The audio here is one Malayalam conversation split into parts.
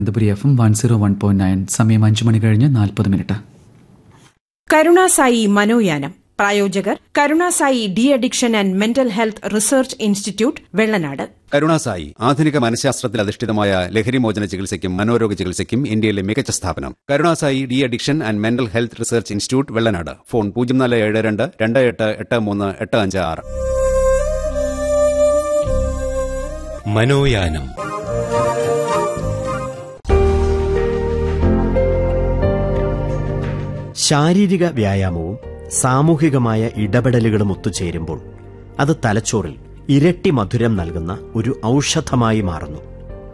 Ananthapuri F M one zero one point nine സമയം അഞ്ചു മണി കഴിഞ്ഞ് നാൽപ്പത് മിനിറ്റ് കരുണാസായി മനോയാനം പ്രായോജകർ Karunasai de addiction and mental health research institute Vellanad Karunasai ആധുനിക മനഃശാസ്ത്രത്തിൽ അധിഷ്ഠിതമായ ലഹരിമോചന ചികിത്സയ്ക്കും മനോരോഗ ചികിത്സയ്ക്കും ഇന്ത്യയിലെ മികച്ച സ്ഥാപനം Karunasai de addiction and mental health research institute Vellanad phone പൂജ്യം നാല് ഏഴ് രണ്ട് രണ്ട് എട്ട് എട്ട് മൂന്ന് എട്ട് അഞ്ച് ആറ് മനോയാനം ശാരീരിക വ്യായാമവും സാമൂഹികമായ ഇടപെടലുകളും ഒത്തുചേരുമ്പോൾ അത് തലച്ചോറിൽ ഇരട്ടി മധുരം നൽകുന്ന ഒരു ഔഷധമായി മാറുന്നു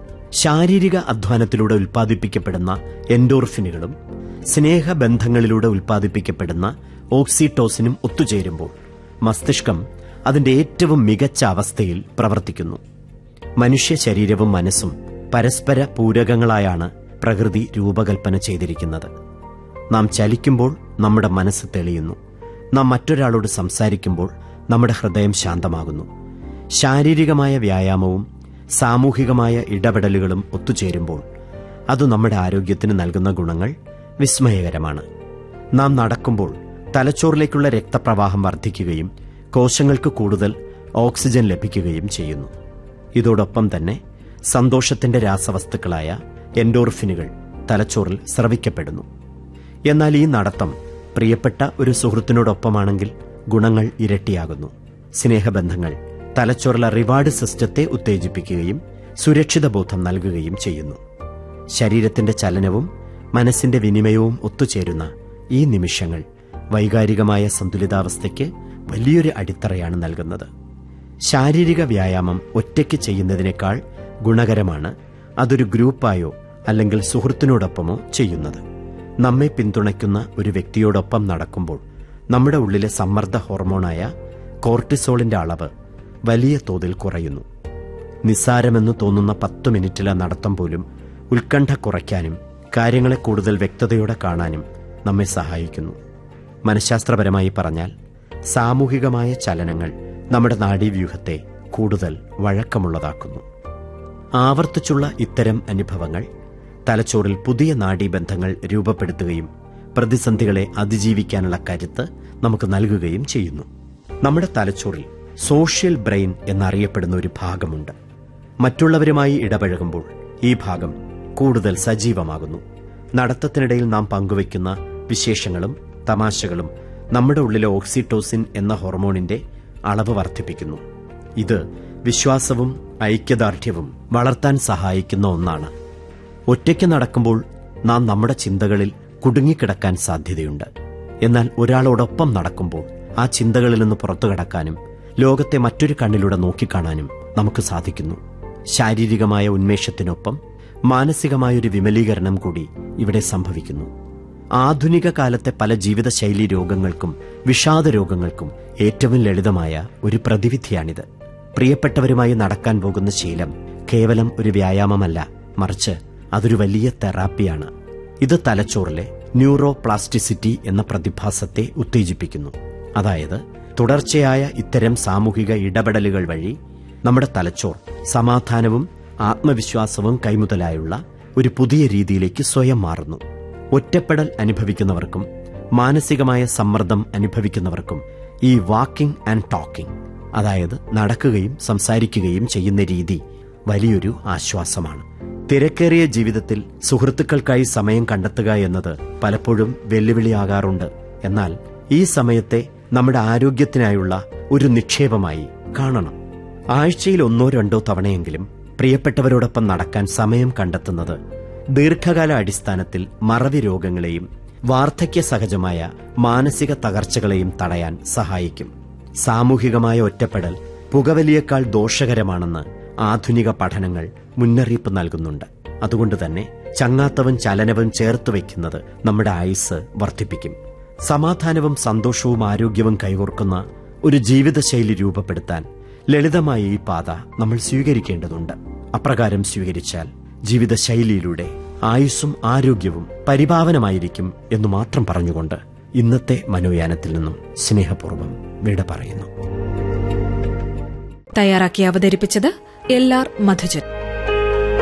ശാരീരിക അധ്വാനത്തിലൂടെ ഉൽപ്പാദിപ്പിക്കപ്പെടുന്ന എൻഡോർഫിനുകളും സ്നേഹബന്ധങ്ങളിലൂടെ ഉൽപ്പാദിപ്പിക്കപ്പെടുന്ന ഓക്സിറ്റോസിനും ഒത്തുചേരുമ്പോൾ മസ്തിഷ്കം അതിന്റെ ഏറ്റവും മികച്ച അവസ്ഥയിൽ പ്രവർത്തിക്കുന്നു മനുഷ്യ ശരീരവും മനസ്സും പരസ്പര പൂരകങ്ങളായാണ് പ്രകൃതി രൂപകൽപ്പന ചെയ്തിരിക്കുന്നത് നാം ചലിക്കുമ്പോൾ നമ്മുടെ മനസ്സ് തെളിയുന്നു നാം മറ്റൊരാളോട് സംസാരിക്കുമ്പോൾ നമ്മുടെ ഹൃദയം ശാന്തമാകുന്നു ശാരീരികമായ വ്യായാമവും സാമൂഹികമായ ഇടപെടലുകളും ഒത്തുചേരുമ്പോൾ അത് നമ്മുടെ ആരോഗ്യത്തിന് നൽകുന്ന ഗുണങ്ങൾ വിസ്മയകരമാണ് നാം നടക്കുമ്പോൾ തലച്ചോറിലേക്കുള്ള രക്തപ്രവാഹം വർദ്ധിക്കുകയും കോശങ്ങൾക്ക് കൂടുതൽ ഓക്സിജൻ ലഭിക്കുകയും ചെയ്യുന്നു ഇതോടൊപ്പം തന്നെ സന്തോഷത്തിന്റെ രാസവസ്തുക്കളായ എൻഡോർഫിനുകൾ തലച്ചോറിൽ സ്രവിക്കപ്പെടുന്നു എന്നാൽ ഈ നടത്തം പ്രിയപ്പെട്ട ഒരു സുഹൃത്തിനോടൊപ്പമാണെങ്കിൽ ഗുണങ്ങൾ ഇരട്ടിയാകുന്നു സ്നേഹബന്ധങ്ങൾ തലച്ചോറിലെ റിവാർഡ് സിസ്റ്റത്തെ ഉത്തേജിപ്പിക്കുകയും സുരക്ഷിത ബോധം നൽകുകയും ചെയ്യുന്നു ശരീരത്തിന്റെ ചലനവും മനസ്സിന്റെ വിനിമയവും ഒത്തുചേരുന്ന ഈ നിമിഷങ്ങൾ വൈകാരികമായ സന്തുലിതാവസ്ഥയ്ക്ക് വലിയൊരു അടിത്തറയാണ് നൽകുന്നത് ശാരീരിക വ്യായാമം ഒറ്റയ്ക്ക് ചെയ്യുന്നതിനേക്കാൾ ഗുണകരമാണ് അതൊരു ഗ്രൂപ്പായോ അല്ലെങ്കിൽ സുഹൃത്തിനോടൊപ്പമോ ചെയ്യുന്നത് നമ്മെ പിന്തുണയ്ക്കുന്ന ഒരു വ്യക്തിയോടൊപ്പം നടക്കുമ്പോൾ നമ്മുടെ ഉള്ളിലെ സമ്മർദ്ദ ഹോർമോണായ കോർട്ടിസോളിന്റെ അളവ് വലിയ തോതിൽ കുറയുന്നു നിസ്സാരമെന്ന് തോന്നുന്ന പത്തു മിനിറ്റിലെ നടത്തം പോലും ഉത്കണ്ഠ കുറയ്ക്കാനും കാര്യങ്ങളെ കൂടുതൽ വ്യക്തതയോടെ കാണാനും നമ്മെ സഹായിക്കുന്നു മനഃശാസ്ത്രപരമായി പറഞ്ഞാൽ സാമൂഹികമായ ചലനങ്ങൾ നമ്മുടെ നാഡീവ്യൂഹത്തെ കൂടുതൽ വഴക്കമുള്ളതാക്കുന്നു ആവർത്തിച്ചുള്ള ഇത്തരം അനുഭവങ്ങൾ തലച്ചോറിൽ പുതിയ നാഡീബന്ധങ്ങൾ രൂപപ്പെടുത്തുകയും പ്രതിസന്ധികളെ അതിജീവിക്കാനുള്ള കരുത്ത് നമുക്ക് നൽകുകയും ചെയ്യുന്നു നമ്മുടെ തലച്ചോറിൽ സോഷ്യൽ ബ്രെയിൻ എന്നറിയപ്പെടുന്ന ഒരു ഭാഗമുണ്ട് മറ്റുള്ളവരുമായി ഇടപഴകുമ്പോൾ ഈ ഭാഗം കൂടുതൽ സജീവമാകുന്നു നടത്തത്തിനിടയിൽ നാം പങ്കുവയ്ക്കുന്ന വിശേഷങ്ങളും തമാശകളും നമ്മുടെ ഉള്ളിലെ ഓക്സിറ്റോസിൻ എന്ന ഹോർമോണിന്റെ അളവ് വർദ്ധിപ്പിക്കുന്നു ഇത് വിശ്വാസവും ഐക്യദാർഢ്യവും വളർത്താൻ സഹായിക്കുന്ന ഒന്നാണ് ഒറ്റയ്ക്ക് നടക്കുമ്പോൾ നാം നമ്മുടെ ചിന്തകളിൽ കുടുങ്ങിക്കിടക്കാൻ സാധ്യതയുണ്ട് എന്നാൽ ഒരാളോടൊപ്പം നടക്കുമ്പോൾ ആ ചിന്തകളിൽ നിന്ന് പുറത്തു കടക്കാനും ലോകത്തെ മറ്റൊരു കണ്ണിലൂടെ നോക്കിക്കാണാനും നമുക്ക് സാധിക്കുന്നു ശാരീരികമായ ഉന്മേഷത്തിനൊപ്പം മാനസികമായൊരു വിമലീകരണം കൂടി ഇവിടെ സംഭവിക്കുന്നു ആധുനിക കാലത്തെ പല ജീവിതശൈലി രോഗങ്ങൾക്കും വിഷാദ രോഗങ്ങൾക്കും ഏറ്റവും ലളിതമായ ഒരു പ്രതിവിധിയാണിത് പ്രിയപ്പെട്ടവരുമായി നടക്കാൻ പോകുന്ന ശീലം കേവലം ഒരു വ്യായാമമല്ല മറിച്ച് അതൊരു വലിയ തെറാപ്പിയാണ് ഇത് തലച്ചോറിലെ ന്യൂറോ പ്ലാസ്റ്റിസിറ്റി എന്ന പ്രതിഭാസത്തെ ഉത്തേജിപ്പിക്കുന്നു അതായത് തുടർച്ചയായ ഇത്തരം സാമൂഹിക ഇടപെടലുകൾ വഴി നമ്മുടെ തലച്ചോർ സമാധാനവും ആത്മവിശ്വാസവും കൈമുതലായുള്ള ഒരു പുതിയ രീതിയിലേക്ക് സ്വയം മാറുന്നു ഒറ്റപ്പെടൽ അനുഭവിക്കുന്നവർക്കും മാനസികമായ സമ്മർദ്ദം അനുഭവിക്കുന്നവർക്കും ഈ വാക്കിംഗ് ആൻഡ് ടോക്കിംഗ് അതായത് നടക്കുകയും സംസാരിക്കുകയും ചെയ്യുന്ന രീതി വലിയൊരു ആശ്വാസമാണ് തിരക്കേറിയ ജീവിതത്തിൽ സുഹൃത്തുക്കൾക്കായി സമയം കണ്ടെത്തുക എന്നത് പലപ്പോഴും വെല്ലുവിളിയാകാറുണ്ട് എന്നാൽ ഈ സമയത്തെ നമ്മുടെ ആരോഗ്യത്തിനായുള്ള ഒരു നിക്ഷേപമായി കാണണം ആഴ്ചയിൽ ഒന്നോ രണ്ടോ തവണയെങ്കിലും പ്രിയപ്പെട്ടവരോടൊപ്പം നടക്കാൻ സമയം കണ്ടെത്തുന്നത് ദീർഘകാല അടിസ്ഥാനത്തിൽ മറവി രോഗങ്ങളെയും വാർദ്ധക്യ സഹജമായ മാനസിക തകർച്ചകളെയും തടയാൻ സഹായിക്കും സാമൂഹികമായ ഒറ്റപ്പെടൽ പുകവലിയേക്കാൾ ദോഷകരമാണെന്ന് ആധുനിക പഠനങ്ങൾ മുന്നറിയിപ്പ് നൽകുന്നുണ്ട് അതുകൊണ്ട് തന്നെ ചങ്ങാത്തവും ചലനവും ചേർത്ത് വയ്ക്കുന്നത് നമ്മുടെ ആയുസ് വർദ്ധിപ്പിക്കും സമാധാനവും സന്തോഷവും ആരോഗ്യവും കൈകോർക്കുന്ന ഒരു ജീവിതശൈലി രൂപപ്പെടുത്താൻ ലളിതമായ ഈ പാത നമ്മൾ സ്വീകരിക്കേണ്ടതുണ്ട് അപ്രകാരം സ്വീകരിച്ചാൽ ജീവിതശൈലിയിലൂടെ ആയുസ്സും ആരോഗ്യവും പരിപാവനമായിരിക്കും എന്ന് മാത്രം പറഞ്ഞുകൊണ്ട് ഇന്നത്തെ മനോയാനത്തിൽ നിന്നും സ്നേഹപൂർവ്വം വിട പറയുന്നു തയ്യാറാക്കി അവതരിപ്പിച്ചത് എൽ ആർ മധുജൻ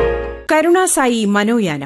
കരുണാസായി മനോയാനം